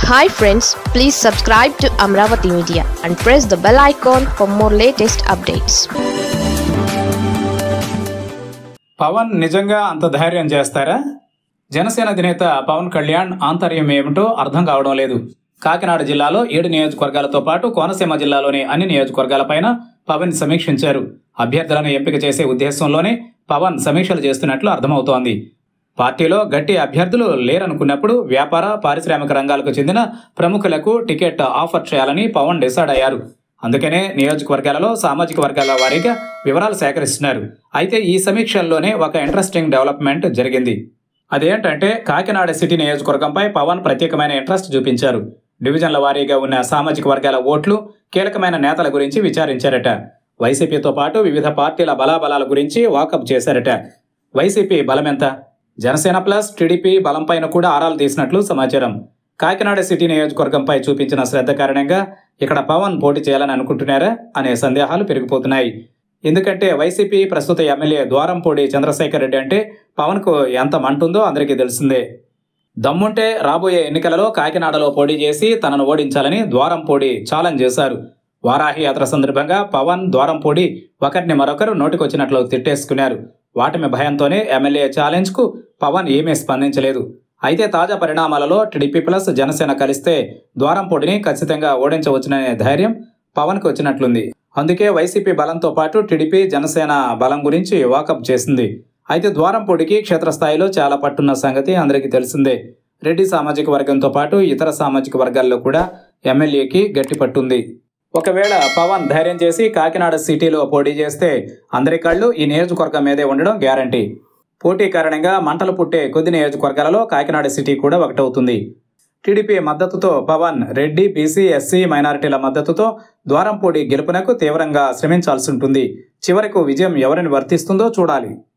hi friends please subscribe to Amaravati media and press the bell icon for more latest updates Pawan నిజంగా అంత ధైర్యం చేస్తారా జనసేన అధినేత పవన్ కళ్యాణ్ ఆంతర్యం ఏమిటో అర్థం కావడం లేదు కాకినాడ జిల్లాలో ఏడు నియోజకవర్గాలతో పాటు కోనసీమ జిల్లాలోని అన్ని నియోజకవర్గాలపైన పవన్ సమీక్షించారు అభ్యర్థులను ఎంపిక చేసే ఉద్దేశంలోనే పవన్ సమీక్షలు చేస్తున్నట్లు అర్థమవుతోంది పార్టీలో గట్టి అభ్యర్థులు లేరనుకున్నప్పుడు వ్యాపార పారిశ్రామిక రంగాలకు చెందిన ప్రముఖులకు టికెట్ ఆఫర్ చేయాలని పవన్ డిసైడ్ అయ్యారు అందుకనే నియోజకవర్గాలలో సామాజిక వర్గాల వారీగా వివరాలు సేకరిస్తున్నారు అయితే ఈ సమీక్షల్లోనే ఒక ఇంట్రెస్టింగ్ డెవలప్మెంట్ జరిగింది అదేంటంటే కాకినాడ సిటీ నియోజకవర్గంపై పవన్ ప్రత్యేకమైన ఇంట్రెస్ట్ చూపించారు డివిజన్ల వారీగా ఉన్న సామాజిక వర్గాల ఓట్లు కీలకమైన నేతల గురించి విచారించారట వైసీపీతో పాటు వివిధ పార్టీల బలాబలాల గురించి వాకప్ చేశారట వైసీపీ బలమెంత జనసేన ప్లస్ టీడీపీ బలంపైన కూడా ఆరాలు తీసినట్లు సమాచారం కాకినాడ సిటీ నియోజకవర్గంపై చూపించిన శ్రద్ధ కారణంగా ఇక్కడ పవన్ పోటీ చేయాలని అనుకుంటున్నారా అనే సందేహాలు పెరిగిపోతున్నాయి ఎందుకంటే వైసీపీ ప్రస్తుత ఎమ్మెల్యే ద్వారంపూడి చంద్రశేఖర్ రెడ్డి అంటే పవన్కు ఎంత మంటుందో అందరికీ తెలిసిందే దమ్ముంటే రాబోయే ఎన్నికలలో కాకినాడలో పోటీ చేసి తనను ఓడించాలని ద్వారంపూడి ఛాలెంజ్ చేశారు వారాహి యాత్ర సందర్భంగా పవన్ ద్వారంపూడి ఒకరిని మరొకరు నోటికొచ్చినట్లు తిట్టేసుకున్నారు వాటమి భయంతోనే ఎమ్మెల్యే ఛాలెంజ్కు పవన్ ఏమీ స్పందించలేదు అయితే తాజా పరిణామాలలో టీడీపీ ప్లస్ జనసేన కలిస్తే ద్వారంపూడిని ఖచ్చితంగా ఓడించవచ్చుననే ధైర్యం పవన్కి వచ్చినట్లుంది అందుకే వైసీపీ బలంతో పాటు టీడీపీ జనసేన బలం గురించి వాకప్ చేసింది అయితే ద్వారంపూడికి క్షేత్రస్థాయిలో చాలా పట్టున్న సంగతి అందరికీ తెలిసిందే రెడ్డి సామాజిక వర్గంతో పాటు ఇతర సామాజిక వర్గాల్లో కూడా ఎమ్మెల్యేకి గట్టి పట్టుంది ఒకవేళ పవన్ ధైర్యం చేసి కాకినాడ సిటీలో పోటీ చేస్తే అందరి కళ్ళు ఈ నియోజకవర్గం మీదే ఉండడం గ్యారంటీ పోటీ కారణంగా మంటలు పుట్టే కొద్ది నియోజకవర్గాలలో కాకినాడ సిటీ కూడా ఒకటవుతుంది టీడీపీ మద్దతుతో పవన్ రెడ్డి బీసీ ఎస్సీ మైనారిటీల మద్దతుతో ద్వారంపూడి గెలుపునకు తీవ్రంగా శ్రమించాల్సి ఉంటుంది చివరకు విజయం ఎవరిని వర్తిస్తుందో చూడాలి